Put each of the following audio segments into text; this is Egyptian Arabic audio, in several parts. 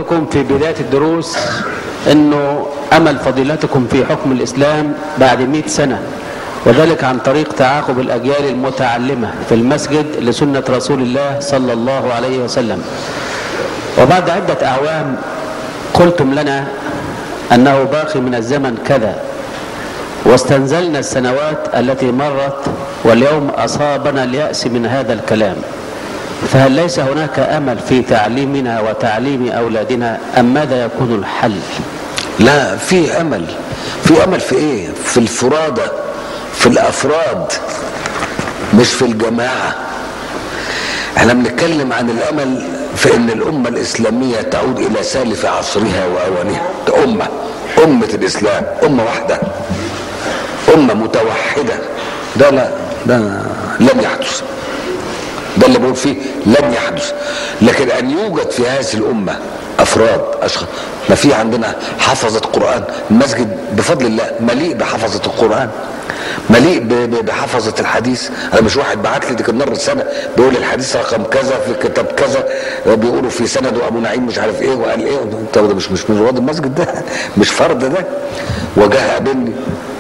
لكم في بداية الدروس أنه أمل فضيلتكم في حكم الإسلام بعد مئة سنة وذلك عن طريق تعاقب الأجيال المتعلمة في المسجد لسنة رسول الله صلى الله عليه وسلم وبعد عدة أعوام قلتم لنا أنه باقي من الزمن كذا واستنزلنا السنوات التي مرت واليوم أصابنا اليأس من هذا الكلام فهل ليس هناك أمل في تعليمنا وتعليم أولادنا أم ماذا يكون الحل لا في امل في امل في ايه في الفرادى في الافراد مش في الجماعه احنا بنتكلم عن الامل في ان الامه الاسلاميه تعود الى سالف عصرها واوانها ده امه امه الاسلام امه واحده امه متوحده ده لا ده لن يحدث ده اللي بقول فيه لن يحدث لكن ان يوجد في هذه الامه افراد اشخاص ما في عندنا حفظة قرآن المسجد بفضل الله مليء بحفظة القرآن مليء ب- ب- بحفظة الحديث انا مش واحد بعت لي دي كان مره سنه بيقول الحديث رقم كذا في كتاب كذا بيقولوا في سنده ابو نعيم مش عارف ايه وقال ايه انت ده مش مش من رواد المسجد ده مش فرد ده وجاه قابلني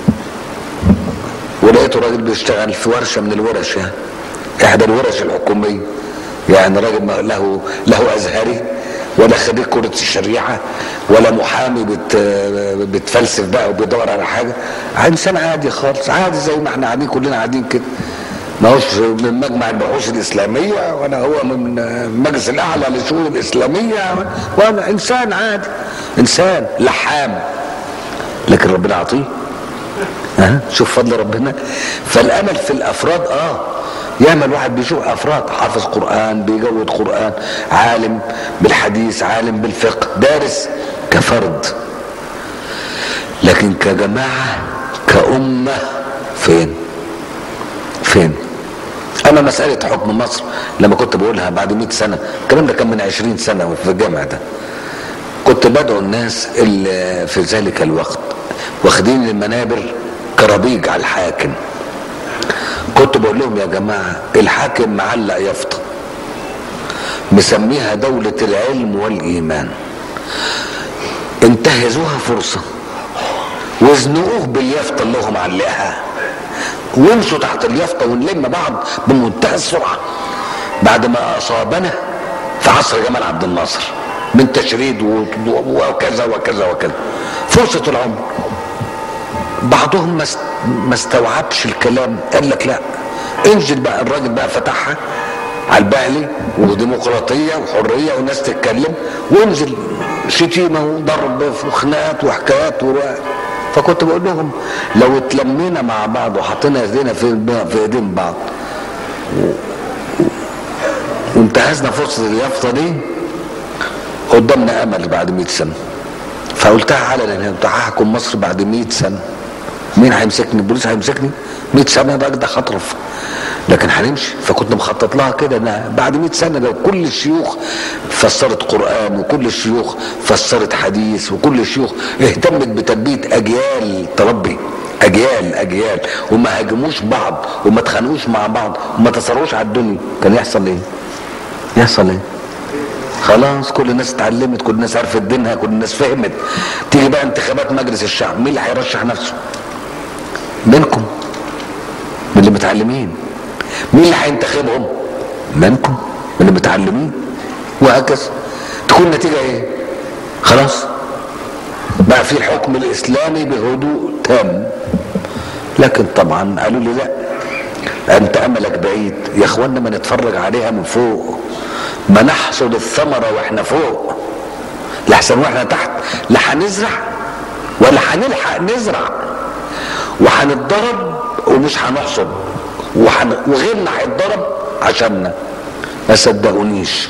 ولقيته راجل بيشتغل في ورشه من الورش يعني احدى الورش الحكوميه يعني راجل ما له له ازهري ولا خريج كرة الشريعة ولا محامي بت بتفلسف بقى وبيدور على حاجة انسان عادي خالص عادي زي ما احنا قاعدين كلنا قاعدين كده ما هوش من مجمع البحوث الإسلامية ولا هو من المجلس الأعلى للشؤون الإسلامية ولا إنسان عادي إنسان لحام لكن ربنا عطيه ها شوف فضل ربنا فالامل في الافراد اه ياما الواحد بيشوف افراد حافظ قران بيجود قران عالم بالحديث عالم بالفقه دارس كفرد لكن كجماعه كامه فين فين انا مساله حكم مصر لما كنت بقولها بعد 100 سنه الكلام ده كان من 20 سنه في الجامع ده كنت بدعو الناس اللي في ذلك الوقت واخدين المنابر كرابيج على الحاكم كنت بقول لهم يا جماعة الحاكم معلق يافطة مسميها دولة العلم والإيمان انتهزوها فرصة وزنقوه باليافطة اللي هو معلقها وامشوا تحت اليافطة ونلم بعض بمنتهى السرعة بعد ما أصابنا في عصر جمال عبد الناصر من تشريد و- وكذا وكذا وكذا فرصة العمر بعضهم ما است- ما استوعبش الكلام قال لك لا انزل بقى الراجل بقى فتحها على البهلي وديمقراطيه وحريه والناس تتكلم وانزل شتيمه وضرب وخناقات وحكايات وروايات فكنت بقول لهم لو اتلمينا مع بعض وحطينا ايدينا في في ايدين بعض وانتهزنا فرصه اليافطه دي قدامنا امل بعد 100 سنه فقلتها علنا قلت هحكم مصر بعد 100 سنه مين هيمسكني البوليس هيمسكني 100 سنه ده ده خطرف لكن هنمشي فكنت مخطط لها كده انها بعد 100 سنه لو كل الشيوخ فسرت قران وكل الشيوخ فسرت حديث وكل الشيوخ اهتمت بتربيه اجيال تربي اجيال اجيال وما هاجموش بعض وما اتخانقوش مع بعض وما تصاروش على الدنيا كان يحصل ايه؟ يحصل ايه؟ خلاص كل الناس اتعلمت كل الناس عرفت دينها كل الناس فهمت تيجي بقى انتخابات مجلس الشعب مين اللي هيرشح نفسه منكم من اللي متعلمين مين اللي هينتخبهم منكم من اللي متعلمين وهكذا تكون النتيجة ايه خلاص بقى في الحكم الاسلامي بهدوء تام لكن طبعا قالوا لي لا انت املك بعيد يا اخوانا ما نتفرج عليها من فوق ما نحصد الثمرة واحنا فوق لحسن واحنا تحت لا هنزرع ولا هنلحق نزرع وهنتضرب ومش هنحصد وحن... وغيرنا هيتضرب عشاننا ما صدقونيش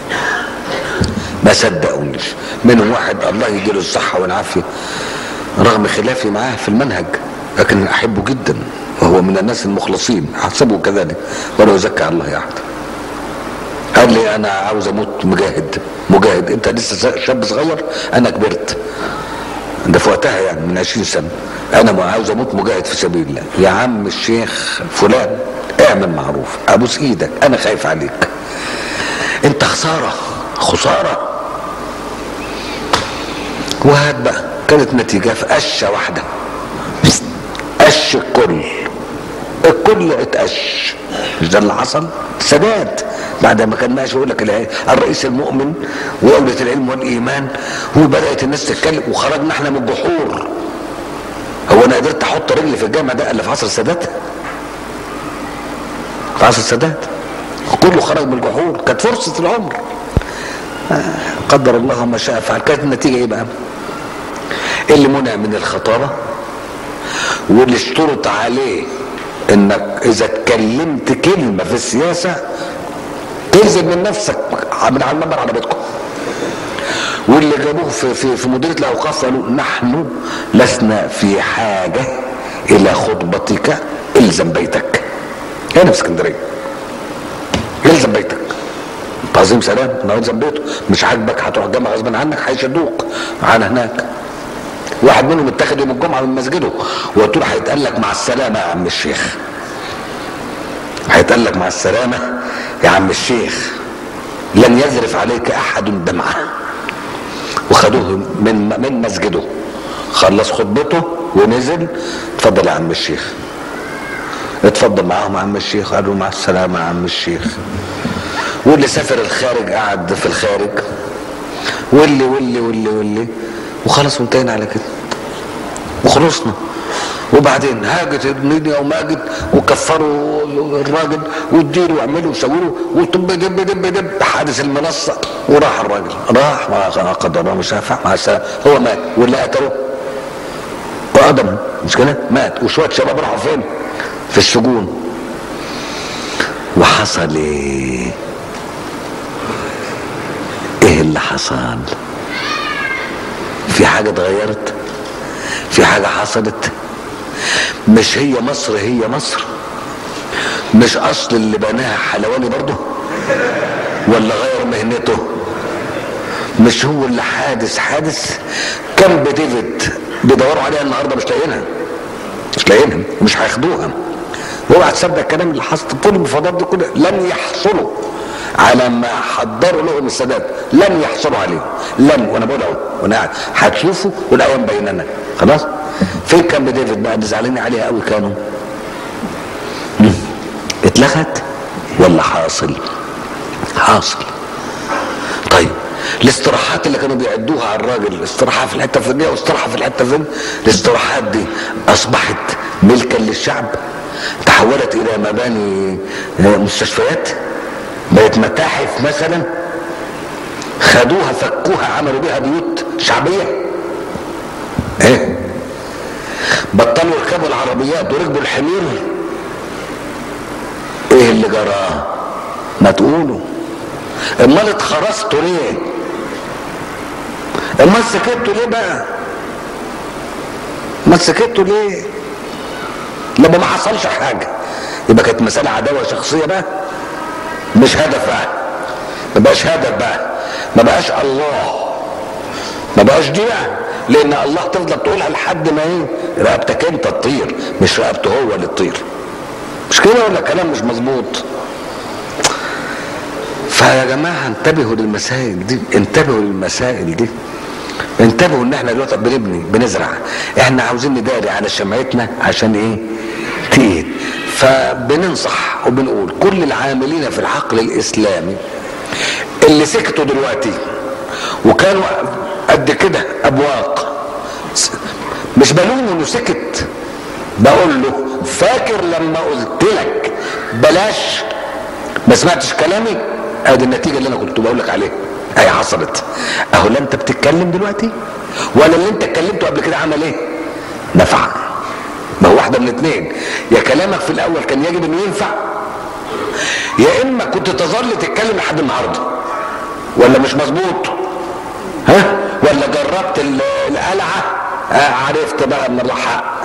ما صدقونيش منهم واحد الله يديله الصحة والعافية رغم خلافي معاه في المنهج لكن احبه جدا وهو من الناس المخلصين احسبه كذلك ولا يزكى على الله احد قال لي انا عاوز اموت مجاهد مجاهد انت لسه شاب صغير انا كبرت ده في وقتها يعني من 20 سنه انا ما عاوز اموت مجاهد في سبيل الله يا عم الشيخ فلان اعمل معروف ابوس ايدك انا خايف عليك انت خساره خساره وهات بقى كانت نتيجة في قشة واحدة قش الكل الكل اتقش مش ده اللي حصل سداد بعد ما كان ماشي يقول لك الرئيس المؤمن ودولة العلم والإيمان وبدأت الناس تتكلم وخرجنا احنا من الجحور هو انا قدرت احط رجلي في الجامع ده الا في عصر السادات في عصر السادات كله خرج من الجحور كانت فرصة العمر قدر الله ما شاء فعل كانت النتيجة ايه بقى اللي منع من الخطابة واللي اشترط عليه انك اذا اتكلمت كلمة في السياسة تنزل من نفسك من على المنبر على بيتكم واللي جابوه في, في, في مديرية الاوقاف قالوا نحن لسنا في حاجة الى خطبتك الزم بيتك هنا في اسكندرية الزم بيتك تعظيم سلام انا الزم بيته مش عاجبك هتروح الجامعة غصبا عنك هيشدوك معانا هناك واحد منهم اتخذ يوم الجمعة من مسجده وقلت له هيتقال لك مع السلامة يا عم الشيخ هيتقال لك مع السلامة يا عم الشيخ لن يذرف عليك احد دمعة وخدوه من من مسجده خلص خطبته ونزل اتفضل يا عم الشيخ اتفضل معاهم يا عم الشيخ قالوا مع السلامة يا عم الشيخ واللي سافر الخارج قعد في الخارج واللي واللي واللي واللي وخلاص وانتهينا على كده وخلصنا وبعدين هاجت الدنيا وماجد وكفروا الراجل واديله واعملوا وسووا وطب دب دب دب حادث المنصه وراح الراجل راح ما قدر الله مش نافع مع السلامه هو مات واللي قتله وادم مش كده مات وشويه شباب راحوا فين؟ في السجون وحصل ايه؟ ايه اللي حصل؟ في حاجه اتغيرت؟ في حاجه حصلت؟ مش هي مصر هي مصر مش اصل اللي بناها حلواني برضه ولا غير مهنته مش هو اللي حادث حادث كم ديفيد بيدوروا عليها النهارده مش لاقيينها مش لاقيينها مش هياخدوها اوعى تصدق الكلام اللي حصل كل المفاوضات دي كلها لن يحصلوا على ما حضروا لهم السادات لن يحصلوا عليه لن وانا بقول اهو وانا قاعد هتشوفوا والاوان بيننا خلاص فين كان ديفيد بقى اللي زعلانين عليها قوي كانوا اتلغت ولا حاصل حاصل طيب الاستراحات اللي كانوا بيعدوها على الراجل استراحه في الحته الفلانيه واستراحه في الحته الفلانيه الاستراحات دي اصبحت ملكا للشعب تحولت الى مباني مستشفيات بقت متاحف مثلا خدوها فكوها عملوا بيها بيوت شعبيه ايه بطلوا يركبوا العربيات وركبوا الحمير ايه اللي جرى ما تقولوا امال اتخرستوا ليه امال سكتوا ليه بقى ما سكتوا ليه لما ما حصلش حاجه يبقى كانت مساله عداوه شخصيه بقى مش هدف بقى ما بقاش هدف بقى ما بقاش الله ما بقاش دي بقى لان الله تفضل تقولها لحد ما ايه رقبتك انت تطير مش رقبته هو اللي تطير مش كده ولا كلام مش مظبوط فيا جماعه انتبهوا للمسائل دي انتبهوا للمسائل دي انتبهوا ان احنا دلوقتي بنبني بنزرع احنا عاوزين نداري على شمعتنا عشان ايه تقيل فبننصح وبنقول كل العاملين في الحقل الاسلامي اللي سكتوا دلوقتي وكانوا قد كده ابواق مش بلومه انه سكت بقول له فاكر لما قلت لك بلاش ما سمعتش كلامي ادي النتيجه اللي انا كنت بقول لك عليها اهي حصلت اهو لا انت بتتكلم دلوقتي ولا اللي انت اتكلمته قبل كده عمل ايه نفع ما هو واحده من الاثنين يا كلامك في الاول كان يجب انه ينفع يا اما كنت تظل تتكلم لحد النهارده ولا مش مظبوط ها ولا جربت القلعه آه عرفت بقى ان الله حق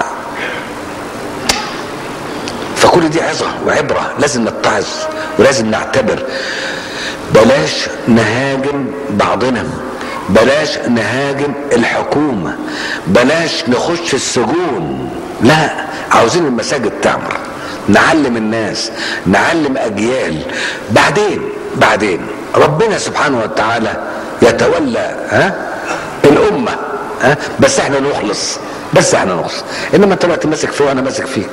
فكل دي عظه وعبره لازم نتعظ ولازم نعتبر بلاش نهاجم بعضنا بلاش نهاجم الحكومه بلاش نخش السجون لا عاوزين المساجد تعمر نعلم الناس نعلم اجيال بعدين بعدين ربنا سبحانه وتعالى يتولى ها الامه ها بس احنا نخلص بس احنا نخلص انما انت دلوقتي ماسك فيه وانا ماسك فيك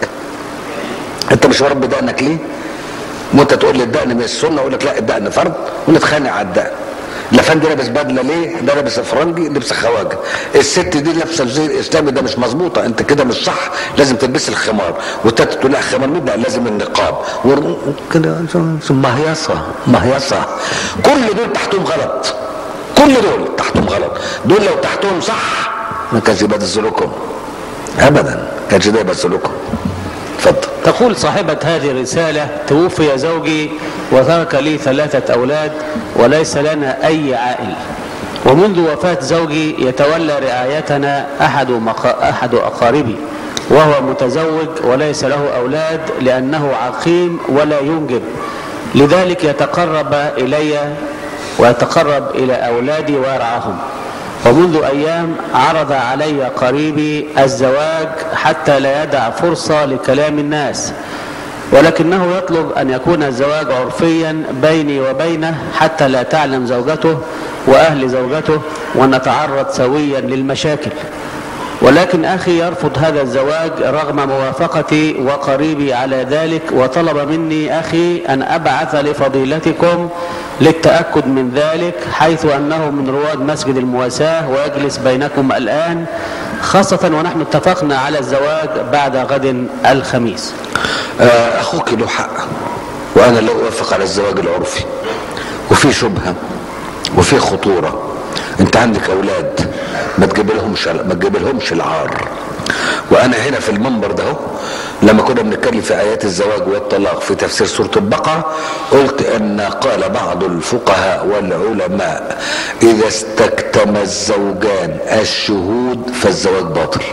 انت مش مربي دقنك ليه وانت تقول لي الدقن من السنه اقول لك لا الدقن فرض ونتخانق على الدقن الافندي لابس بدله ليه؟ ده لابس فرنجي لبس خواجه. الست دي لابسه الزي الاسلامي ده مش مظبوطه انت كده مش صح لازم تلبس الخمار والتالتة تقول لا خمار مين لا لازم النقاب ور- كده مهيصه مهيصه كل دول تحتهم غلط كل دول تحتهم غلط دول لو تحتهم صح ما كانش يبقى ده سلوكهم ابدا كانش ده يبقى سلوكهم اتفضل تقول صاحبة هذه الرسالة توفي زوجي وترك لي ثلاثة أولاد وليس لنا أي عائل ومنذ وفاة زوجي يتولى رعايتنا أحد, مق... أحد أقاربي وهو متزوج وليس له أولاد لأنه عقيم ولا ينجب لذلك يتقرب إلي ويتقرب إلى أولادي ويرعاهم ومنذ أيام عرض علي قريبي الزواج حتى لا يدع فرصة لكلام الناس ولكنه يطلب أن يكون الزواج عرفيا بيني وبينه حتى لا تعلم زوجته وأهل زوجته ونتعرض سويا للمشاكل ولكن أخي يرفض هذا الزواج رغم موافقتي وقريبي على ذلك وطلب مني أخي أن أبعث لفضيلتكم للتأكد من ذلك حيث أنه من رواد مسجد المواساة ويجلس بينكم الآن خاصة ونحن اتفقنا على الزواج بعد غد الخميس آه، اخوك له حق وانا لا اوافق على الزواج العرفي وفي شبهه وفي خطوره انت عندك اولاد ما تجيب لهمش ما تجيب لهمش العار وانا هنا في المنبر ده اهو لما كنا بنتكلم في ايات الزواج والطلاق في تفسير سوره البقره قلت ان قال بعض الفقهاء والعلماء اذا استكتم الزوجان الشهود فالزواج باطل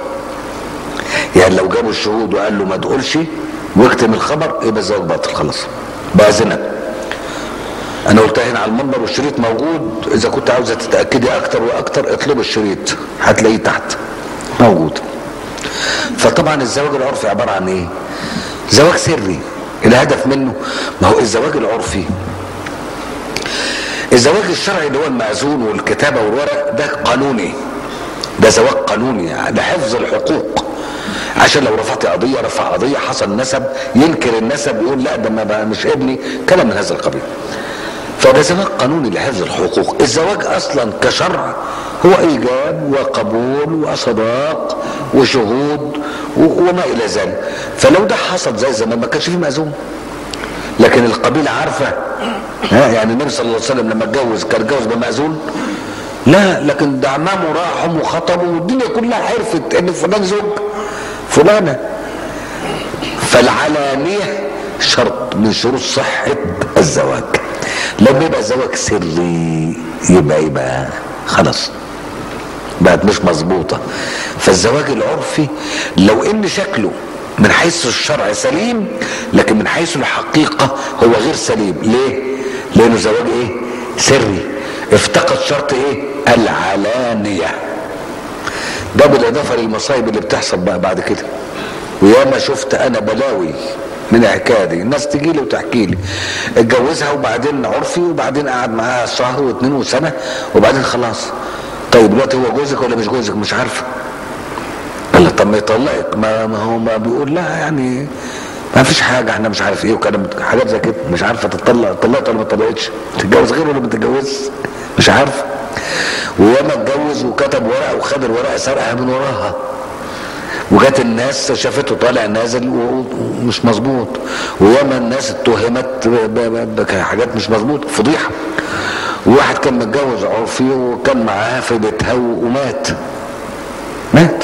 يعني لو جابوا الشهود وقال له ما تقولش واكتم الخبر يبقى الزواج باطل خلاص بقى زنا انا قلتها هنا على المنبر والشريط موجود اذا كنت عاوزه تتاكدي اكتر واكتر اطلب الشريط هتلاقيه تحت موجود فطبعا الزواج العرفي عباره عن ايه زواج سري الهدف منه ما هو الزواج العرفي الزواج الشرعي اللي هو المأذون والكتابة والورق ده قانوني ده زواج قانوني لحفظ الحقوق عشان لو رفعت قضية رفع قضية حصل نسب ينكر النسب يقول لا ده ما بقى مش ابني كلام من هذا القبيل فده زواج قانوني لحفظ الحقوق الزواج اصلا كشرع هو ايجاب وقبول وصداق وشهود و- وما الى ذلك فلو ده حصل زي زمان ما كانش فيه مأذون لكن القبيلة عارفة ها يعني النبي صلى الله عليه وسلم لما اتجوز كان اتجوز بمأذون لا لكن ده عمامه راحوا وخطبوا والدنيا كلها عرفت ان فلان زوج فلانة فالعلانية شرط من شروط صحة الزواج لما يبقى زواج سري يبقى يبقى خلاص بقت مش مظبوطة فالزواج العرفي لو ان شكله من حيث الشرع سليم لكن من حيث الحقيقة هو غير سليم ليه لانه زواج ايه سري افتقد شرط ايه العلانية ده بالاضافة للمصايب اللي بتحصل بقى بعد كده وياما شفت انا بلاوي من الحكايه دي الناس تجي لي وتحكي لي اتجوزها وبعدين عرفي وبعدين قعد معاها شهر واثنين وسنه وبعدين خلاص طيب دلوقتي هو جوزك ولا مش جوزك مش عارفه قال لها طب ما يطلقك ما, ما هو ما بيقول لها يعني ما فيش حاجه احنا مش عارف ايه وكلام حاجات زي كده مش عارفه تطلق طلقت ولا ما طلقتش تتجوز غير ولا ما تتجوزش مش عارفه وياما اتجوز وكتب ورقه وخد الورقه سرقها من وراها وجات الناس شافته طالع نازل ومش مظبوط وياما الناس اتهمت ب- ب- بحاجات مش مظبوط فضيحه وواحد كان متجوز عرفي وكان معاها في بيتها ومات مات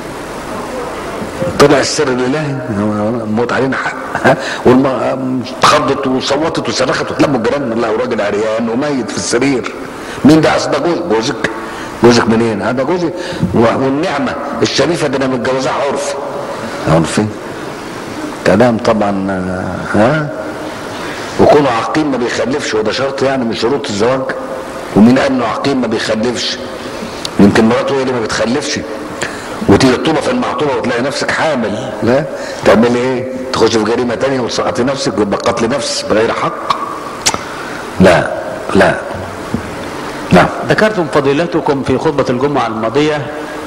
طلع السر الالهي موت علينا حق ها والمرأة اتخضت وصوتت وصرخت وتلموا الجيران الله وراجل عريان وميت في السرير مين ده اصل ده جوز جوزك جوزك منين؟ هذا جوزي و- والنعمه الشريفه ده انا متجوزها عرفي عرفي كلام طبعا آه، ها وكونه عقيم ما بيخلفش وده شرط يعني من شروط الزواج ومين قال انه عقيم ما بيخلفش يمكن مراته هي اللي ما بتخلفش وتيجي الطوبه في المعطوبه وتلاقي نفسك حامل لا تعمل ايه؟ تخش في جريمه تانية وتسقطي نفسك ويبقى قتل نفس بغير حق لا لا نعم ذكرتم فضيلتكم في خطبة الجمعة الماضية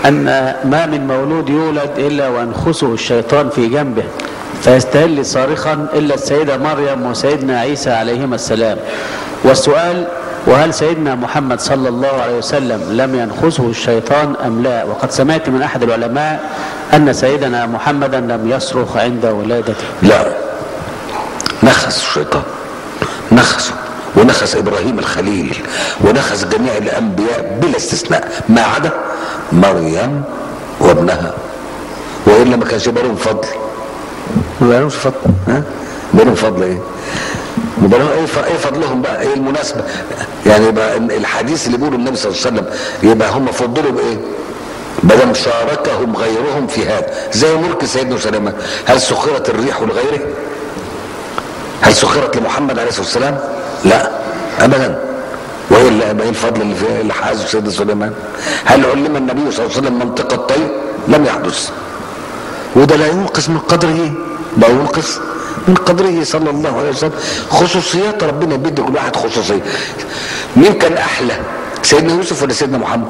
أن ما من مولود يولد إلا وينخسه الشيطان في جنبه فيستهل صارخا إلا السيدة مريم وسيدنا عيسى عليهما السلام والسؤال وهل سيدنا محمد صلى الله عليه وسلم لم ينخسه الشيطان أم لا وقد سمعت من أحد العلماء أن سيدنا محمدا لم يصرخ عند ولادته لا نخس الشيطان نخسه ونخس ابراهيم الخليل ونخس جميع الانبياء بلا استثناء ما عدا مريم وابنها والا ما كانش يبقى لهم فضل ما بقى لهمش فضل ها بقى لهم فضل ايه يبقى لهم ايه ف- ايه فضلهم بقى ايه المناسبه يعني يبقى الحديث اللي بيقوله النبي صلى الله عليه وسلم يبقى هم فضلوا بايه بدل شاركهم غيرهم في هذا زي ملك سيدنا سليمان هل سخرت الريح لغيره هل سخرت لمحمد عليه الصلاه والسلام لا ابدا وايه اللي ايه الفضل اللي في اللي حازه سيدنا سليمان هل علم النبي صلى الله عليه وسلم منطق الطير لم يحدث وده لا ينقص من قدره لا ينقص من قدره صلى الله عليه وسلم خصوصيات ربنا بيدي كل واحد خصوصيه مين كان احلى سيدنا يوسف ولا سيدنا محمد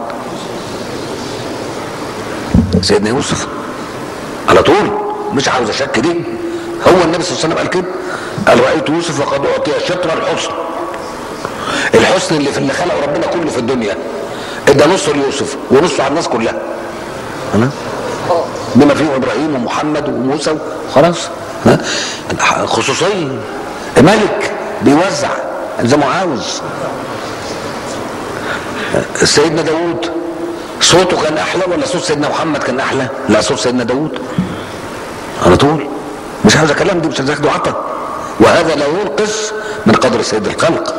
سيدنا يوسف على طول مش عاوز اشك دي هو النبي صلى الله عليه وسلم قال كده قال رايت يوسف وقد اعطي شطر الحسن الحسن اللي في اللي خلق ربنا كله في الدنيا ادى نصه ليوسف ونصه على الناس كلها ها بما فيه ابراهيم ومحمد وموسى خلاص ها خصوصيه ملك بيوزع زي ما عاوز سيدنا داوود صوته كان احلى ولا صوت سيدنا محمد كان احلى لا صوت سيدنا داوود على طول مش عاوز اكلم دي مش عاوز اخده عطا وهذا لا ينقص من قدر سيد الخلق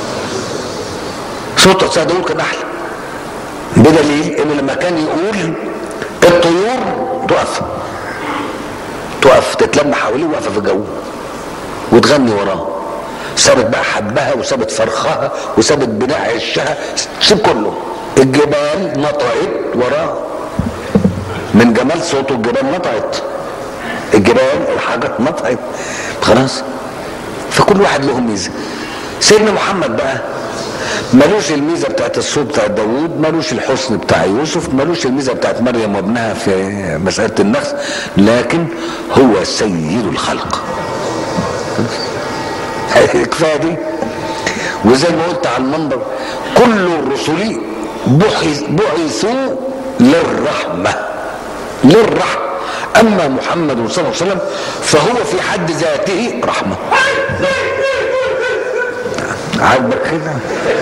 صوت سيدنا داوود كان احلى بدليل انه لما كان يقول الطيور تقف تقف تتلم حواليه واقفه في الجو وتغني وراه سابت بقى حبها وسابت فرخها وسابت بناء عشها سيب كله الجبال نطقت وراه من جمال صوته الجبال نطقت الجبال الحاجات نطقت خلاص فكل واحد له ميزه سيدنا محمد بقى ملوش الميزه بتاعت الصوت بتاع داوود ملوش الحسن بتاع يوسف ملوش الميزه بتاعت مريم وابنها في مساله النخس لكن هو سيد الخلق كفايه دي وزي ما قلت على المنبر كل الرسل بحث بعثوا للرحمه للرحمه اما محمد صلى الله عليه وسلم فهو في حد ذاته رحمه عاجبك كده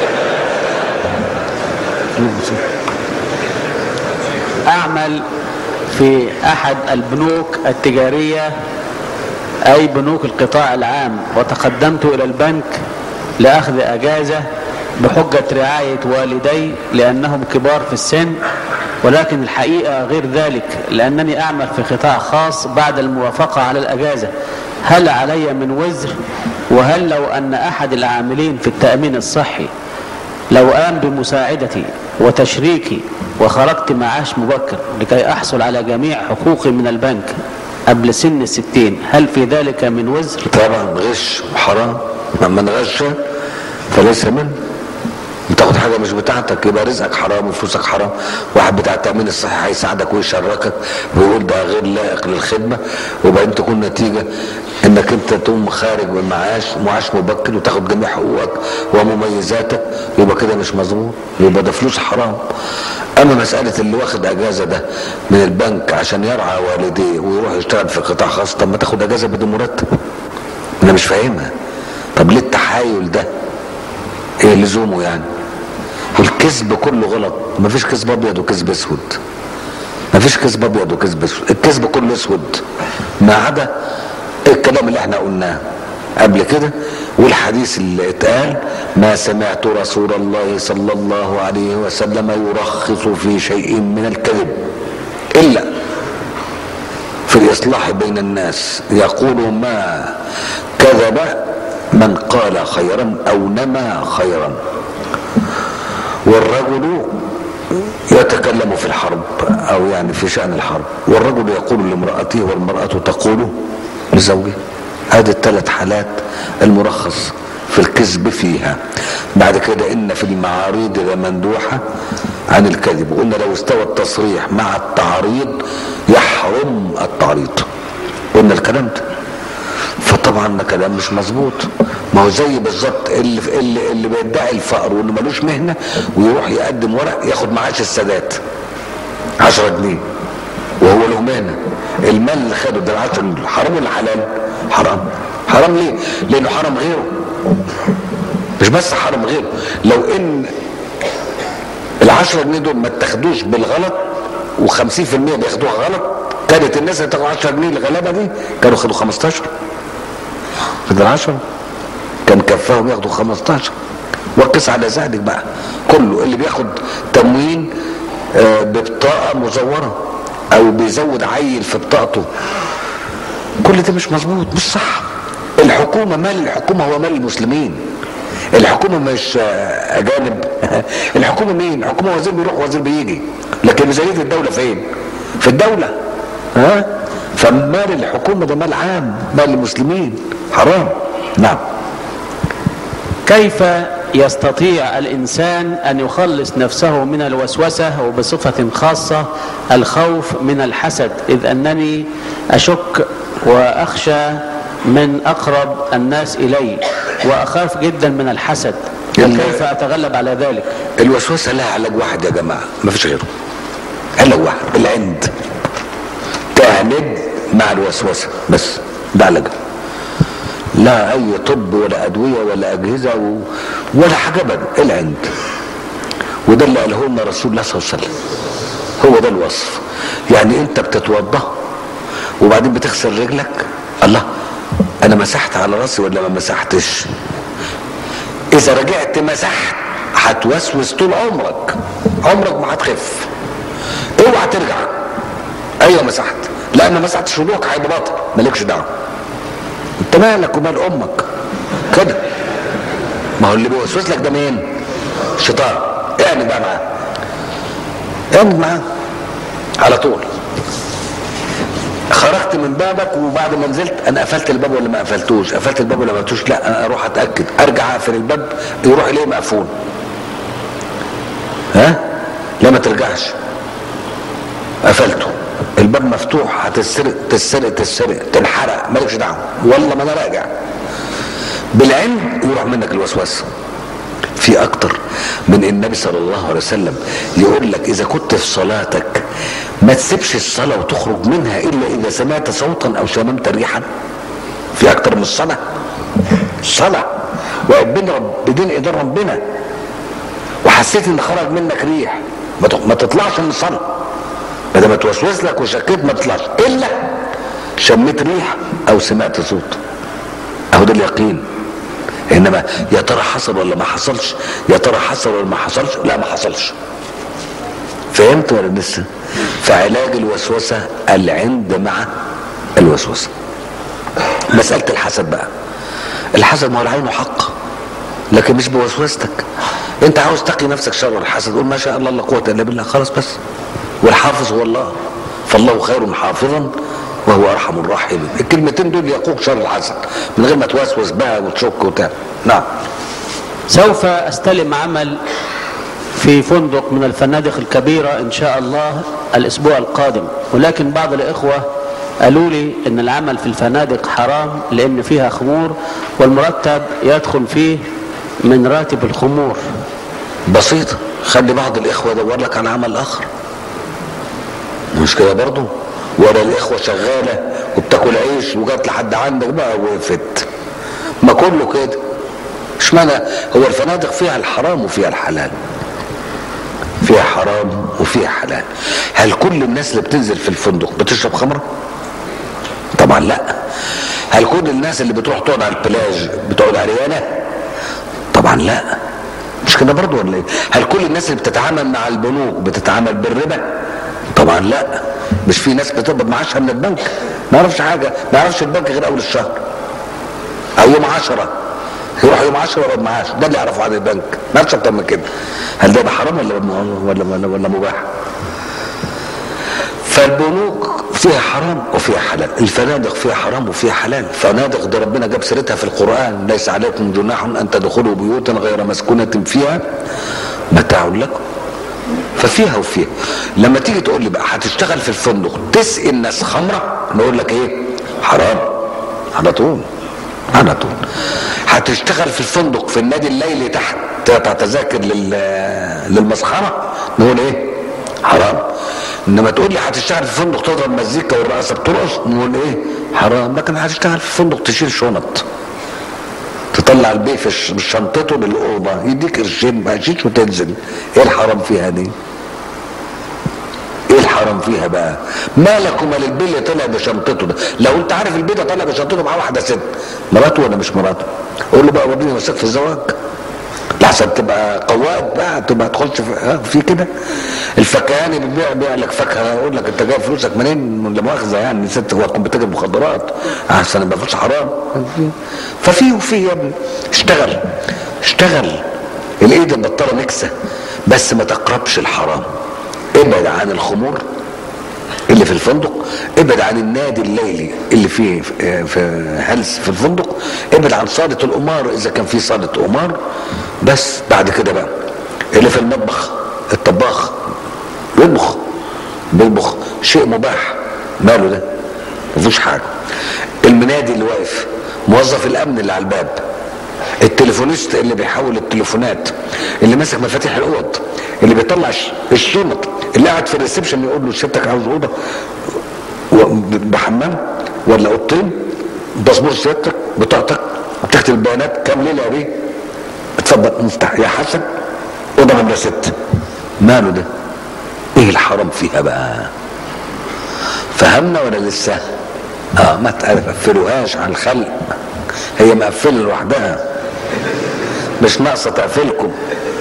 أعمل في أحد البنوك التجارية أي بنوك القطاع العام وتقدمت إلى البنك لأخذ أجازة بحجة رعاية والدي لأنهم كبار في السن ولكن الحقيقة غير ذلك لأنني أعمل في قطاع خاص بعد الموافقة على الأجازة هل علي من وزر وهل لو أن أحد العاملين في التأمين الصحي لو قام بمساعدتي وتشريكي وخرجت معاش مبكر لكي أحصل على جميع حقوقي من البنك قبل سن الستين هل في ذلك من وزر؟ طبعا غش وحرام من غش فليس منه تاخد حاجه مش بتاعتك يبقى رزقك حرام وفلوسك حرام واحد بتاع التامين الصحي هيساعدك ويشركك ويقول ده غير لائق للخدمه وبعدين تكون نتيجه انك انت تقوم خارج من معاش معاش مبكر وتاخد جميع حقوقك ومميزاتك يبقى كده مش مظبوط يبقى ده فلوس حرام اما مساله اللي واخد اجازه ده من البنك عشان يرعى والديه ويروح يشتغل في قطاع خاص طب ما تاخد اجازه بدون مرتب انا مش فاهمها طب ليه التحايل ده ايه لزومه يعني الكذب كله غلط مفيش كذب ابيض وكذب اسود مفيش كذب ابيض وكذب اسود الكذب كله اسود ما عدا الكلام اللي احنا قلناه قبل كده والحديث اللي اتقال ما سمعت رسول الله صلى الله عليه وسلم يرخص في شيء من الكذب الا في الاصلاح بين الناس يقول ما كذب من قال خيرا او نما خيرا والرجل يتكلم في الحرب او يعني في شأن الحرب والرجل يقول لامرأته والمرأة تقول لزوجها هذه الثلاث حالات المرخص في الكذب فيها بعد كده ان في المعاريض لمندوحة عن الكذب وقلنا لو استوى التصريح مع التعريض يحرم التعريض قلنا الكلام ده فطبعا ده كلام مش مظبوط ما هو زي بالظبط اللي اللي اللي بيدعي الفقر واللي ملوش مهنه ويروح يقدم ورق ياخد معاش السادات 10 جنيه وهو له مهنه المال اللي خده ده 10 جنيه حرام ولا حلال؟ حرام حرام ليه؟ لانه حرام غيره مش بس حرام غيره لو ان ال 10 جنيه دول ما اتاخدوش بالغلط و50% بياخدوها غلط كانت الناس اللي تاخد 10 جنيه الغلابه دي كانوا خدوا 15 بدل 10 كان كفاهم ياخدوا 15 وقس على ذلك بقى كله اللي بياخد تموين آه، ببطاقه مزوره او بيزود عيل في بطاقته كل ده مش مظبوط مش صح الحكومه مال الحكومه هو مال المسلمين الحكومه مش آه، اجانب الحكومه مين الحكومه وزير بيروح وزير بيجي لكن ميزانيه الدوله فين في الدوله ها فمال الحكومه ده مال عام مال المسلمين حرام نعم كيف يستطيع الإنسان أن يخلص نفسه من الوسوسة وبصفة خاصة الخوف من الحسد إذ أنني أشك وأخشى من أقرب الناس إلي وأخاف جدا من الحسد ال- كيف أتغلب على ذلك الوسوسه لها علاج واحد يا جماعه ما فيش غيره علاج واحد العند تعند مع الوسوسه بس ده علاجها لا اي طب ولا ادويه ولا اجهزه و... ولا حاجه ابدا العند وده اللي قاله لنا رسول الله صلى الله عليه وسلم هو ده الوصف يعني انت بتتوضا وبعدين بتغسل رجلك الله انا مسحت على راسي ولا ما مسحتش اذا رجعت مسحت هتوسوس طول عمرك عمرك ما هتخف اوعى ترجع ايوه مسحت لا ما مسحتش وضوءك هيبقى باطل مالكش دعوه انت مالك ومال امك كده ما هو اللي بيوسوس لك ده مين الشيطان اعمل بقى معاه اعمل معاه على طول خرجت من بابك وبعد ما نزلت انا قفلت الباب ولا ما قفلتوش قفلت الباب ولا ما قفلتوش لا انا اروح اتاكد ارجع اقفل الباب يروح ليه مقفول ها لا ما ترجعش قفلته الباب مفتوح هتسرق تسرق تسرق تنحرق مالكش دعوه والله ما انا راجع بالعلم يروح منك الوسواس في اكتر من النبي صلى الله عليه وسلم يقول لك اذا كنت في صلاتك ما تسيبش الصلاه وتخرج منها الا اذا سمعت صوتا او شممت ريحا في اكتر من الصلاه الصلاه وقت بين رب بدين ايدين ربنا وحسيت ان خرج منك ريح ما تخ- ما تطلعش من الصلاه ما دام توسوس لك وشكيت ما تطلعش الا شميت ريح او سمعت صوت اهو ده اليقين انما يا ترى حصل ولا ما حصلش يا ترى حصل ولا ما حصلش لا ما حصلش فهمت ولا لسه فعلاج الوسوسه العند مع الوسوسه مساله الحسد بقى الحسد ما هو العين حق لكن مش بوسوستك انت عاوز تقي نفسك شر الحسد قول ما شاء الله لا قوه الا بالله خلاص بس والحافظ هو الله فالله خير حافظا وهو ارحم الراحمين الكلمتين دول يقوك شر الحسد من غير ما توسوس بقى وتشك وبتاع نعم سوف استلم عمل في فندق من الفنادق الكبيرة إن شاء الله الأسبوع القادم ولكن بعض الإخوة قالوا لي إن العمل في الفنادق حرام لأن فيها خمور والمرتب يدخل فيه من راتب الخمور بسيطة خلي بعض الإخوة يدور لك على عمل آخر مش كده برضه ولا الإخوة شغالة وبتاكل عيش وجات لحد عندك بقى وقفت ما كله كده اشمعنى هو الفنادق فيها الحرام وفيها الحلال فيها حرام وفيها حلال هل كل الناس اللي بتنزل في الفندق بتشرب خمرة طبعا لا هل كل الناس اللي بتروح تقعد على البلاج بتقعد عريانة طبعا لا مش كده برضو ولا ايه هل كل الناس اللي بتتعامل مع البنوك بتتعامل بالربا طبعا لا مش في ناس بتقبض معاشها من البنك ما يعرفش حاجه ما يعرفش البنك غير اول الشهر او يوم عشرة يروح يوم عشرة يقبض معاش ده اللي يعرفه عن البنك ما يعرفش اكتر من كده هل ده يبقى حرام ولا ولا ولا, ولا مباح فالبنوك فيها حرام وفيها حلال الفنادق فيها حرام وفيها حلال فنادق دي ربنا جاب سيرتها في القرآن ليس عليكم جناح أن تدخلوا بيوتا غير مسكونة فيها متاع لكم ففيها وفيها لما تيجي تقول لي بقى هتشتغل في الفندق تسقي الناس خمرة نقول لك ايه حرام على طول على طول هتشتغل في الفندق في النادي الليلي تحت تقطع تذاكر لل... للمسخرة نقول ايه حرام انما تقول لي هتشتغل في فندق تضرب مزيكا والرقصه بترقص نقول ايه حرام لكن هتشتغل في فندق تشيل شنط تطلع البيه في ش- شنطته للاوضه يديك قرشين ما يشيلش وتنزل ايه الحرام فيها دي ايه الحرام فيها بقى مالك ومال البيه اللي طلع بشنطته ده لو انت عارف البيه ده طلع بشنطته معاه واحده ست مراته ولا مش مراته قول له بقى وريني وثيقه في الزواج لحسن تبقى قواد بقى تبقى تخش في, ها، في كده الفكهاني بيبيع بيع لك فاكهه يقول لك انت جايب فلوسك منين لا مؤاخذه يعني ست هو تكون بتاجر مخدرات احسن يبقى فلوس حرام ففي وفي يا ابني اشتغل اشتغل الايد البطاله نكسه بس ما تقربش الحرام ابعد عن الخمور اللي في الفندق ابعد عن النادي الليلي اللي فيه في هلس في الفندق ابعد عن صالة القمار اذا كان في صالة قمار بس بعد كده بقى اللي في المطبخ الطباخ بيطبخ بيطبخ شيء مباح ماله ده مفيش حاجة المنادي اللي واقف موظف الامن اللي على الباب التليفونيست اللي بيحول التليفونات اللي ماسك مفاتيح الاوض اللي بيطلع الش- الشنط اللي قاعد في الريسبشن يقول له سيادتك عاوز اوضه و- بحمام ولا اوضتين باسبور سيادتك بطاقتك بتكتب البيانات كام ليله يا بيه اتفضل مفتاح يا حسن اوضه نمره ست ماله ده ايه الحرام فيها بقى فهمنا ولا لسه اه ما تقفلوهاش على الخلق هي مقفله لوحدها مش ناقصه تقفلكم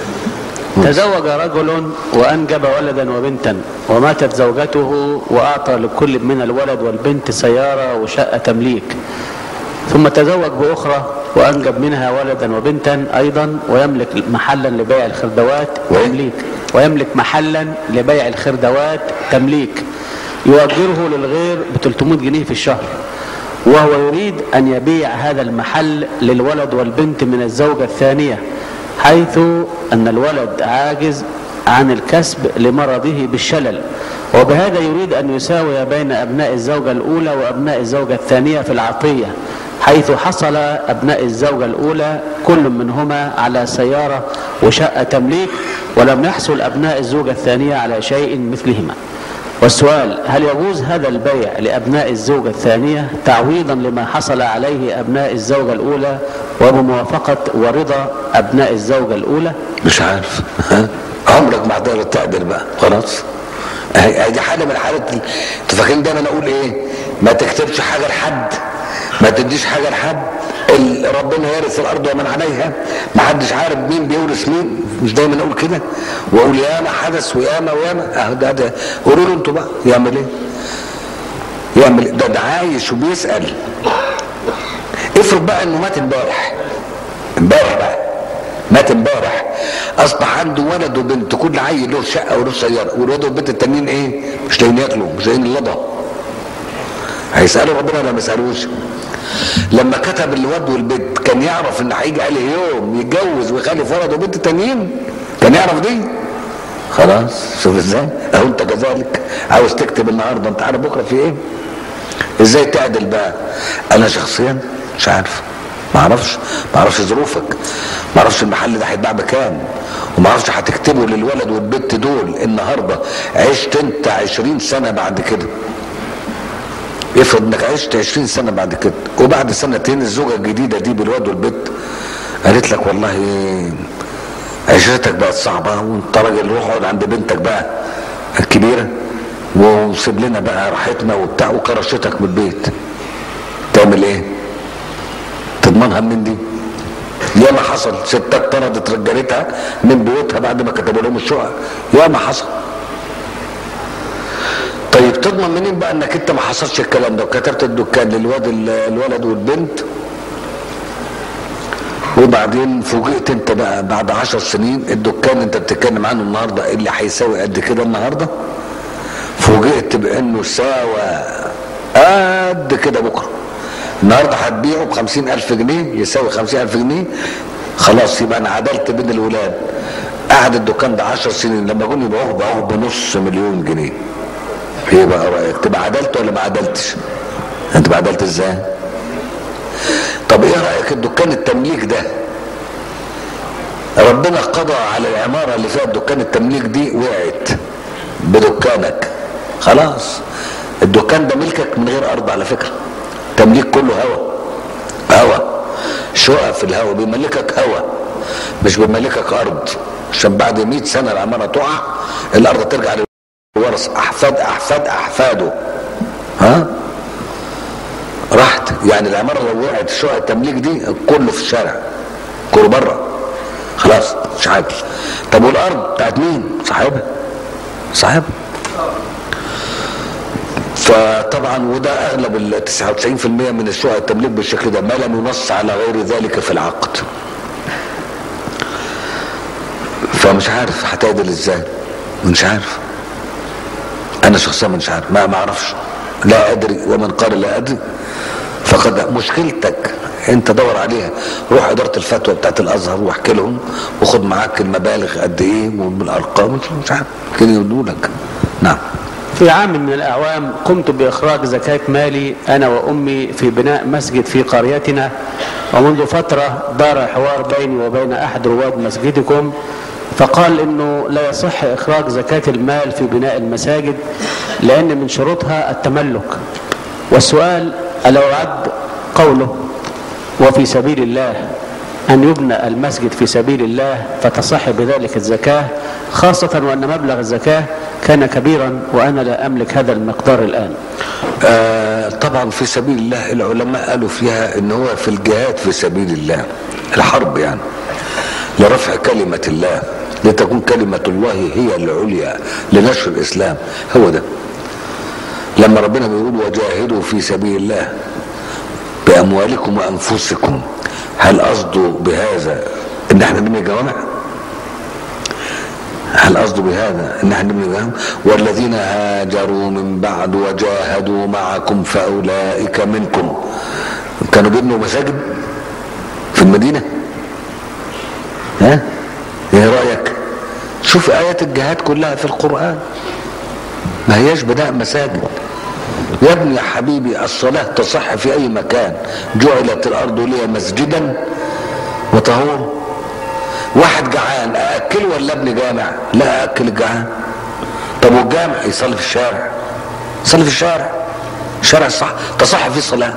تزوج رجل وأنجب ولدا وبنتا وماتت زوجته وأعطى لكل من الولد والبنت سيارة وشقة تمليك ثم تزوج بأخرى وأنجب منها ولدا وبنتا أيضا ويملك محلا لبيع الخردوات وإيه؟ تمليك ويملك محلا لبيع الخردوات تمليك يؤجره للغير ب 300 جنيه في الشهر وهو يريد أن يبيع هذا المحل للولد والبنت من الزوجة الثانية حيث أن الولد عاجز عن الكسب لمرضه بالشلل وبهذا يريد أن يساوي بين أبناء الزوجة الأولى وأبناء الزوجة الثانية في العطية حيث حصل أبناء الزوجة الأولى كل منهما على سيارة وشقة تمليك ولم يحصل أبناء الزوجة الثانية على شيء مثلهما والسؤال هل يجوز هذا البيع لأبناء الزوجة الثانية تعويضا لما حصل عليه أبناء الزوجة الأولى وبموافقة ورضا أبناء الزوجة الأولى مش عارف ها عمرك ما هتقدر تقدر بقى خلاص هي هي دي حاجه من الحالات اللي- انتوا فاكرين دايما اقول ايه ما تكتبش حاجه لحد ما تديش حاجه لحد ال- ربنا يرث الارض ومن عليها ما حدش عارف مين بيورث مين مش دايما اقول كده واقول ياما حدث وياما وياما اهو ده ده قولوا له انتوا بقى يعمل ايه يعمل إيه؟ ده ده عايش وبيسال افرض بقى انه مات امبارح امبارح بقى مات امبارح اصبح عنده ولد وبنت كل عيل له شقه وله سياره والولد والبنت التانيين ايه مش لاقيين ياكلوا مش لاقيين اللضا هيسالوا ربنا ولا ما يسالوش لما كتب الواد والبنت كان يعرف ان هيجي عليه يوم يتجوز ويخلف ولد وبنت تانيين كان يعرف دي خلاص شوف ازاي اهو انت كذلك عاوز تكتب النهارده انت عارف بكره في ايه ازاي تعدل بقى انا شخصيا مش عارف ما اعرفش ما اعرفش ظروفك ما اعرفش المحل ده هيتباع بكام وما اعرفش هتكتبه للولد والبت دول النهارده عشت انت 20 سنه بعد كده افرض انك عشت 20 سنه بعد كده وبعد سنتين الزوجه الجديده دي بالواد والبت قالت لك والله عشرتك بقت صعبه وانت راجل روح اقعد عند بنتك بقى الكبيره وسيب لنا بقى راحتنا وبتاع وكرشتك من البيت تعمل ايه؟ تضمنها من دي؟ ياما حصل ستات طردت رجالتها من بيوتها بعد ما كتبوا لهم الشقق ياما حصل طيب تضمن منين بقى انك انت ما حصلش الكلام ده وكتبت الدكان للواد الولد والبنت وبعدين فوجئت انت بقى بعد عشر سنين الدكان انت بتتكلم عنه النهارده اللي هيساوي قد كده النهارده فوجئت بانه ساوى قد كده بكره النهارده هتبيعه ب ألف جنيه يساوي خمسين ألف جنيه خلاص يبقى انا عدلت بين الولاد قعد الدكان ده 10 سنين لما جم يبيعوه باعوه بنص مليون جنيه ايه بقى رايك تبقى عدلت ولا ما عدلتش انت بقى عدلت ازاي طب ايه رايك الدكان التمليك ده ربنا قضى على العماره اللي فيها الدكان التمليك دي وقعت بدكانك خلاص الدكان ده ملكك من غير ارض على فكره تمليك كله هوا هوا شقق في الهوا بيملكك هوا مش بيملكك ارض عشان بعد 100 سنه العماره تقع الارض ترجع للورث احفاد احفاد احفاده ها راحت يعني العماره لو وقعت شقق التمليك دي كله في الشارع كله بره خلاص مش عادل طب والارض بتاعت مين صاحبها صاحبها فطبعا وده اغلب ال 99% من الشقق التمليك بالشكل ده ما لم ينص على غير ذلك في العقد فمش عارف هتعدل ازاي مش عارف انا شخصيا مش عارف ما ما اعرفش لا ادري ومن قال لا ادري فقد مشكلتك انت دور عليها روح اداره الفتوى بتاعت الازهر واحكي لهم وخد معاك المبالغ قد ايه والارقام مش عارف كده يقولوا لك نعم في عام من الأعوام قمت بإخراج زكاة مالي أنا وأمي في بناء مسجد في قريتنا ومنذ فترة دار حوار بيني وبين أحد رواد مسجدكم فقال انه لا يصح اخراج زكاة المال في بناء المساجد لان من شروطها التملك والسؤال ألا يعد قوله وفي سبيل الله أن يبنى المسجد في سبيل الله فتصح بذلك الزكاة خاصة وأن مبلغ الزكاة كان كبيرا وأنا لا أملك هذا المقدار الآن آه طبعا في سبيل الله العلماء قالوا فيها ان هو في الجهاد في سبيل الله الحرب يعني لرفع كلمة الله لتكون كلمة الله هي العليا لنشر الإسلام هو ده لما ربنا بيقول وجاهدوا في سبيل الله بأموالكم وأنفسكم هل قصده بهذا ان احنا نبني جوامع هل قصده بهذا ان احنا نبني جوامع والذين هاجروا من بعد وجاهدوا معكم فاولئك منكم كانوا بيبنوا مساجد في المدينه ها ايه رايك شوف ايات الجهاد كلها في القران ما هياش بناء مساجد يا ابني يا حبيبي الصلاة تصح في أي مكان جعلت الأرض لي مسجدا وطهور واحد جعان أأكله ولا ابني جامع لا أأكل الجعان طب والجامع يصلي في الشارع يصلي في الشارع الشارع صح تصح فيه الصلاة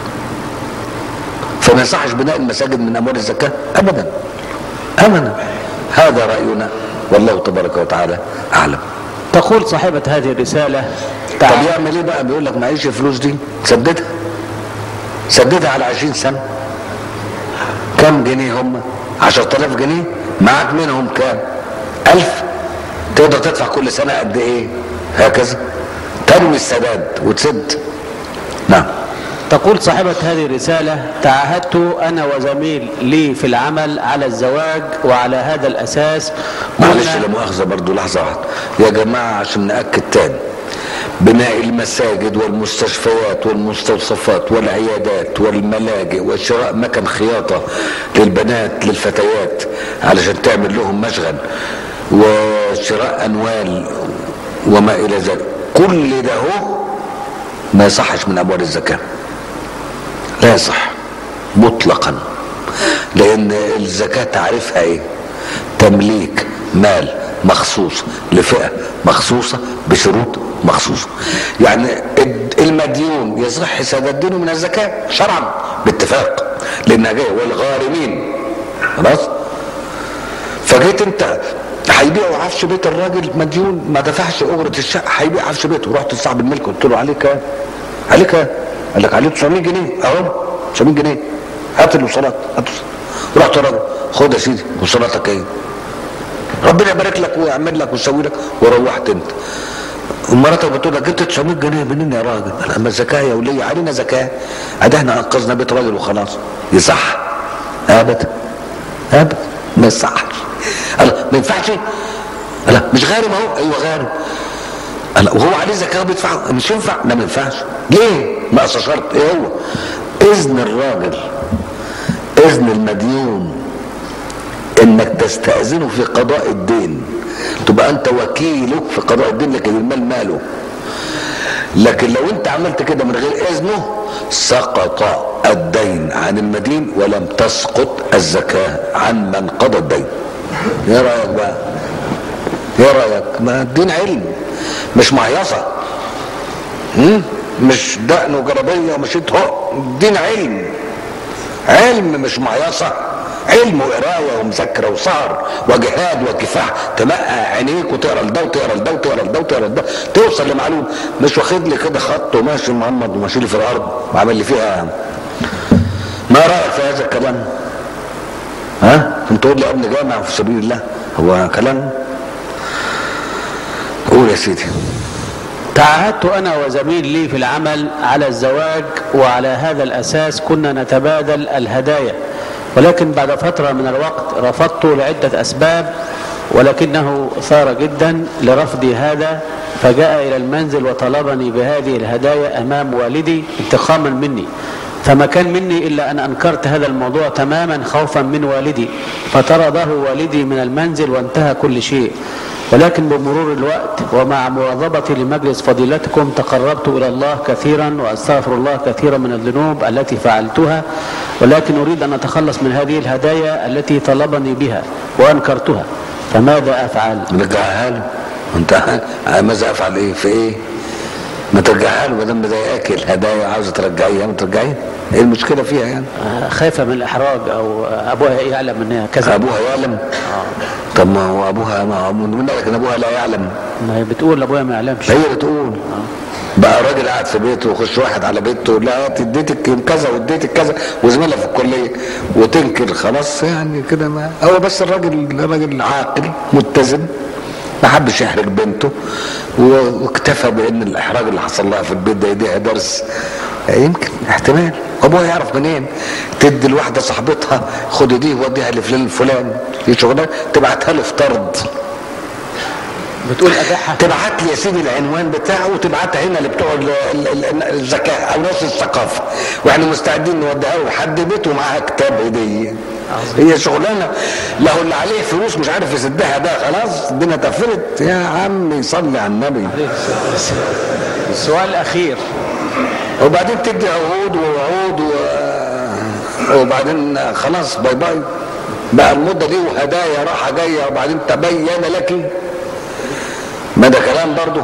فما يصحش بناء المساجد من أموال الزكاة أبدا أبدا هذا رأينا والله تبارك وتعالى أعلم تقول صاحبة هذه الرسالة طب يعمل ايه بقى بيقول لك معيش الفلوس دي سددها سددها على 20 سنه كم جنيه هم 10000 جنيه معاك منهم كام 1000 تقدر تدفع كل سنه قد ايه هكذا تنوي السداد وتسد نعم تقول صاحبة هذه الرسالة تعاهدت أنا وزميل لي في العمل على الزواج وعلى هذا الأساس معلش لا مؤاخذه برضه لحظه واحده يا جماعه عشان ناكد تاني بناء المساجد والمستشفيات والمستوصفات والعيادات والملاجئ وشراء مكن خياطة للبنات للفتيات علشان تعمل لهم مشغل وشراء أنوال وما إلى ذلك كل ده هو ما يصحش من أبواب الزكاة لا يصح مطلقا لأن الزكاة تعرفها إيه تمليك مال مخصوص لفئة مخصوصة بشروط مخصوصة يعني المديون يصح سداد دينه من الزكاة شرعا باتفاق لانها جايه والغارمين خلاص فجيت انت هيبيعوا عفش بيت الراجل مديون ما دفعش اجره الشقه هيبيع عفش بيته رحت لصاحب الملك قلت له عليه كام؟ عليه كام؟ قال لك عليه 900 جنيه اهو 900 جنيه هات الوصولات هات رحت الراجل خد يا سيدي وصولاتك ايه؟ ربنا يبارك لك ويعمل لك ويسوي لك وروحت انت مراتك بتقول لك جبت 900 جنيه منين يا راجل؟ قال اما الزكاه يا وليه علينا زكاه ادي احنا انقذنا بيت راجل وخلاص يصح؟ ابدا ابدا ما يصحش قال ما ينفعش؟ قال مش غارم اهو ايوه غارم لا وهو عليه زكاه بيدفع مش ينفع لا ما ينفعش ليه ناقص شرط ايه هو اذن الراجل اذن المديون انك تستاذنه في قضاء الدين تبقى انت وكيله في قضاء الدين لكن المال ماله لكن لو انت عملت كده من غير اذنه سقط الدين عن المدين ولم تسقط الزكاه عن من قضى الدين ايه رايك بقى ايه رايك ما الدين علم مش مهيصه هم؟ مش دقن وجربيه ومشيت هو الدين علم علم مش مهيصه علم وقرايه ومذاكره وسهر وجهاد وكفاح تمقى عينيك وتقرا لده وتقرا لده وتقرا لده وتقرا لده توصل لمعلومه مش واخد لي كده خط وماشي محمد وماشي لي في الارض وعامل لي فيها ما رايك في هذا الكلام؟ ها؟ انت تقول لي ابن جامع في سبيل الله هو كلام؟ قول يا سيدي تعهدت أنا وزميل لي في العمل على الزواج وعلى هذا الأساس كنا نتبادل الهدايا ولكن بعد فترة من الوقت رفضت لعدة أسباب ولكنه ثار جدا لرفضي هذا فجاء إلى المنزل وطلبني بهذه الهدايا أمام والدي انتقاما مني فما كان مني إلا أن أنكرت هذا الموضوع تماما خوفا من والدي فطرده والدي من المنزل وانتهى كل شيء ولكن بمرور الوقت ومع مواظبتي لمجلس فضيلتكم تقربت إلى الله كثيرا وأستغفر الله كثيرا من الذنوب التي فعلتها ولكن أريد أن أتخلص من هذه الهدايا التي طلبني بها وأنكرتها فماذا أفعل؟ رجعها له انت ماذا افعل ايه في ايه ما ترجعها له ما دام مضايقاك الهدايا عاوزه ترجعيها ما ترجعيها ايه المشكله فيها يعني خايفة من الإحراج أو أبوها يعلم أنها كذا ابوها يعلم طب ما هو ابوها ما هو من قال لك ان ابوها لا يعلم ما هي بتقول أبويا ما يعلمش هي اللي تقول بقى راجل قاعد في بيته ويخش واحد على بيته لا اديتك كذا واديتك كذا وزميلها في الكليه وتنكر خلاص يعني كده ما هو بس الراجل الراجل عاقل متزن ما حبش يحرج بنته و- واكتفى بان الاحراج اللي حصل لها في البيت ده يديها درس يمكن احتمال ابوها يعرف منين تدي الواحده صاحبتها خد دي وديها لفلان الفلان في شغلانه تبعتها له في طرد بتقول أبيعها تبعت لي يا سيدي العنوان بتاعه وتبعتها هنا لبتوع ال- ال- ال- الزكاه او ناس الثقافه واحنا مستعدين نوديها له لحد بيته ومعاها كتاب هديه هي شغلانه له اللي عليه فلوس مش عارف يسدها ده خلاص الدنيا اتقفلت يا عم صلي على النبي السؤال الأخير وبعدين تدي عهود ووعود و... وبعدين خلاص باي باي بقى المده دي وهدايا راحه جايه وبعدين تبين لك ما ده كلام برضه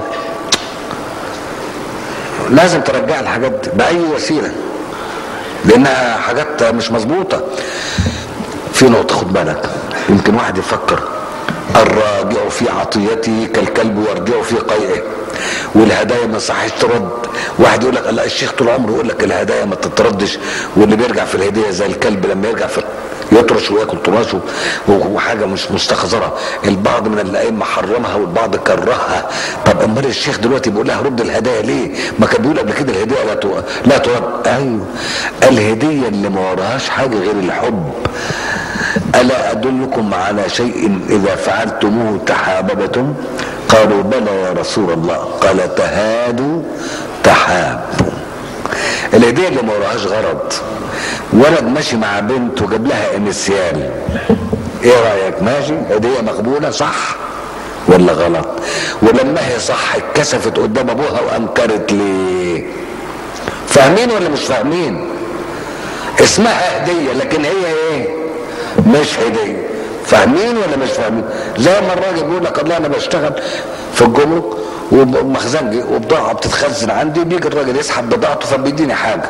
لازم ترجع الحاجات دي باي وسيله لانها حاجات مش مظبوطه في نقطه خد بالك يمكن واحد يفكر الراجع في عطيته كالكلب يرجع في قيئه والهدايا ما صحش ترد واحد يقول لك لا الشيخ طول عمره يقول لك الهدايا ما تتردش واللي بيرجع في الهديه زي الكلب لما يرجع في يطرش وياكل تراشه وحاجه مش مستخزره البعض من الائمه حرمها والبعض كرهها طب امال الشيخ دلوقتي بيقول لها رد الهدايا ليه ما كان بيقول قبل كده الهديه لا تو- لا ترد ايوه الهديه اللي ما وراهاش حاجه غير الحب ألا أدلكم على شيء إذا فعلتموه تحاببتم قالوا بلى يا رسول الله قال تهادوا تحابوا الهدية اللي ما وراهاش غرض ولد ماشي مع بنت وجاب لها انسيال ايه رايك ماشي هدية مقبولة صح ولا غلط ولما هي صح اتكسفت قدام ابوها وانكرت ليه فاهمين ولا مش فاهمين اسمها هدية لكن هي ايه مش هدية فاهمين ولا مش فاهمين زي ما الراجل بيقول لك الله انا بشتغل في الجمرك ومخزنجي وبضاعة بتتخزن عندي بيجي الراجل يسحب بضاعته فبيديني حاجة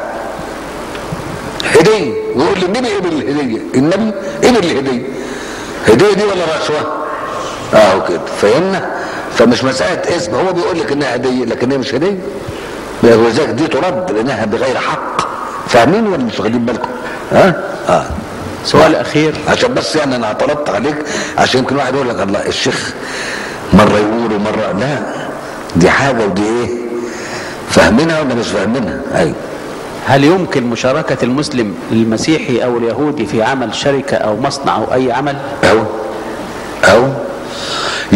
هدية ويقول لي النبي قبل الهدية النبي قبل الهدية هدية دي ولا رشوة اهو كده فهمنا فمش مسألة اسم هو بيقول لك انها هدية لكن هي مش هدية ولذلك دي ترد لانها بغير حق فاهمين ولا مش واخدين بالكم ها اه سؤال أخير عشان بس يعني انا اعترضت عليك عشان يمكن واحد يقول لك الله الشيخ مره يقول ومره لا دي حاجه ودي ايه فاهمينها ولا مش فاهمينها ايوه هل يمكن مشاركة المسلم المسيحي أو اليهودي في عمل شركة أو مصنع أو أي عمل او او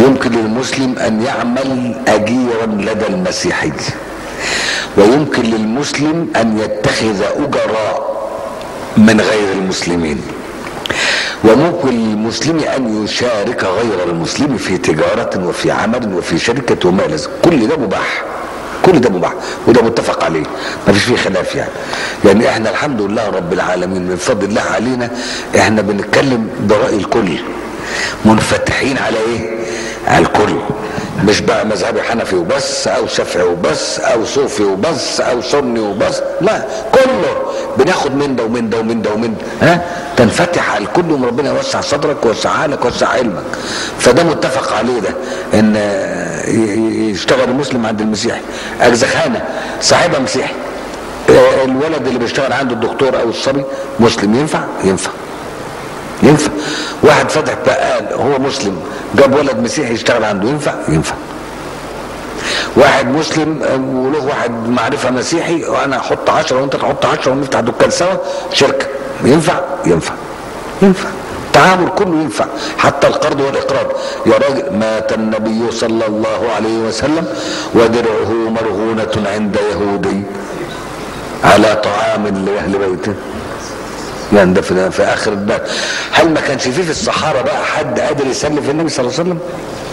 ويمكن للمسلم ان يعمل اجيرا لدى المسيحي ويمكن للمسلم ان يتخذ اجراء من غير المسلمين وممكن للمسلم ان يشارك غير المسلم في تجارة وفي عمل وفي شركة وما لازم كل ده مباح كل ده مباح وده متفق عليه ما فيش فيه خلاف يعني يعني احنا الحمد لله رب العالمين من فضل الله علينا احنا بنتكلم برأي الكل منفتحين على ايه على الكل مش بقى مذهبي حنفي وبس او شافعي وبس او صوفي وبس او سني وبس لا كله بناخد من ده ومن ده ومن ده ومن ده ها تنفتح على الكل وربنا يوسع صدرك ويوسع لك ويوسع علمك فده متفق عليه ده ان يشتغل المسلم عند المسيحي اجزخانه صاحبها مسيحي الولد اللي بيشتغل عنده الدكتور او الصبي مسلم ينفع ينفع ينفع واحد فتح بقال هو مسلم جاب ولد مسيحي يشتغل عنده ينفع ينفع واحد مسلم وله واحد معرفة مسيحي وانا احط عشرة وانت تحط عشرة ونفتح دكان سوا شركة ينفع ينفع ينفع التعامل كله ينفع حتى القرض والاقراض يا راجل مات النبي صلى الله عليه وسلم ودرعه مرهونة عند يهودي على طعام لاهل بيته يعني ده في, في اخر الباب هل ما كانش فيه في الصحارى بقى حد قادر يسلف النبي صلى الله عليه وسلم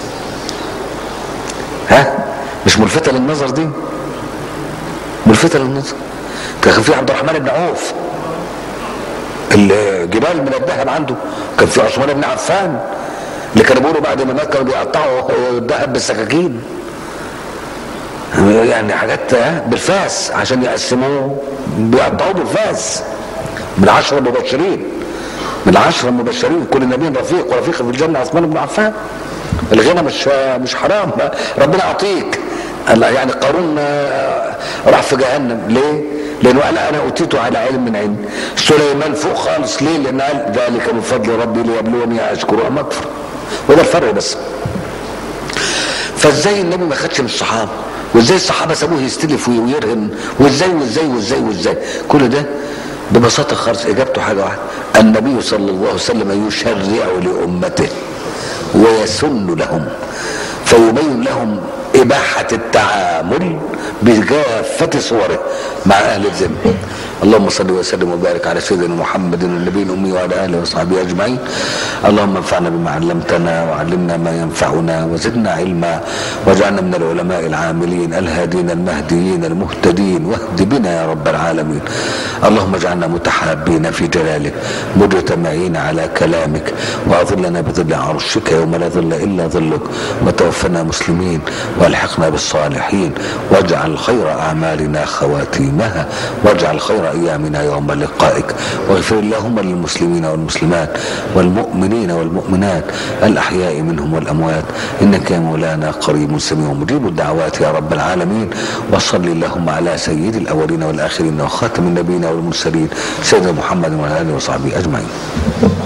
ها مش ملفتة للنظر دي ملفتة للنظر كان في عبد الرحمن بن عوف الجبال من الذهب عنده كان في عثمان بن عفان اللي كانوا بيقولوا بعد ما مات كانوا بيقطعوا الذهب بالسكاكين يعني حاجات بالفاس عشان يقسموه بيقطعوه بالفاس من العشرة المبشرين من العشرة المبشرين كل نبي رفيق ورفيق في الجنة عثمان بن عفان الغنى مش مش حرام ربنا يعطيك يعني قارون راح في جهنم ليه؟ لانه قال انا اوتيته على علم من علم سليمان فوق خالص ليه؟ لان قال ذلك من فضل ربي ليبلوني اشكر ام اكفر وده الفرق بس فازاي النبي ما خدش من الصحابه وازاي الصحابه سابوه يستلف ويرهن وازاي وازاي وازاي وازاي كل ده ببساطة خالص إجابته حاجة واحدة النبي صلى الله عليه وسلم يشرع لأمته ويسن لهم فيبين لهم إباحة التعامل بكافة صوره مع أهل الذمة اللهم صل وسلم وبارك على سيدنا محمد النبي الأمي وعلى آله وصحبه أجمعين اللهم انفعنا بما علمتنا وعلمنا ما ينفعنا وزدنا علما واجعلنا من العلماء العاملين الهادين المهديين المهتدين واهد بنا يا رب العالمين اللهم اجعلنا متحابين في جلالك مجتمعين على كلامك واظلنا بظل عرشك يوم لا ظل الا ظلك وتوفنا مسلمين والحقنا بالصالحين واجعل خير اعمالنا خواتيمها واجعل خير ايامنا يوم لقائك واغفر اللهم للمسلمين والمسلمات والمؤمنين والمؤمنات الاحياء منهم والاموات انك يا مولانا قريب سميع مجيب الدعوات يا رب العالمين وصل اللهم على سيد الاولين والاخرين وخاتم النبيين والمرسلين سيدنا محمد وعلى اله وصحبه اجمعين